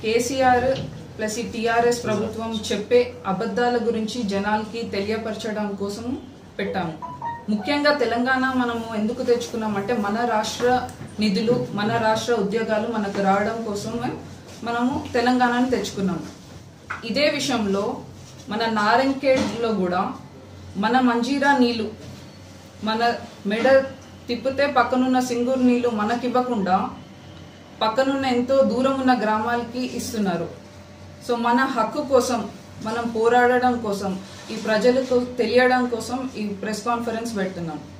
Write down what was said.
KCR plus ఈ TRS ప్రభుత్వం చెప్పే అబద్ధాల గురించి జనాలకి తెలియపరచడం కోసం పెట్టాము ముఖ్యంగా తెలంగాణ మనము ఎందుకు తెచ్చుకున్నామంటే మన రాష్ట్ర నిధులు మన రాష్ట్ర ఉద్యోగాలు మనకు రావడం కోసమే మనము తెలంగాణని తెచ్చుకున్నాము ఇదే విషయంలో మన నారంకేడ్లో కూడా మన మంజీరా నీళ్ళు మన మెడ తిప్పితే పక్కనున్న సింగూరు నీళ్ళు మనకివ్వకుండా పక్కనున్న ఎంతో దూరం ఉన్న గ్రామాలకి ఇస్తున్నారు సో మన హక్కు కోసం మనం పోరాడడం కోసం ఈ ప్రజలకు తెలియడం కోసం ఈ ప్రెస్ కాన్ఫరెన్స్ పెడుతున్నాం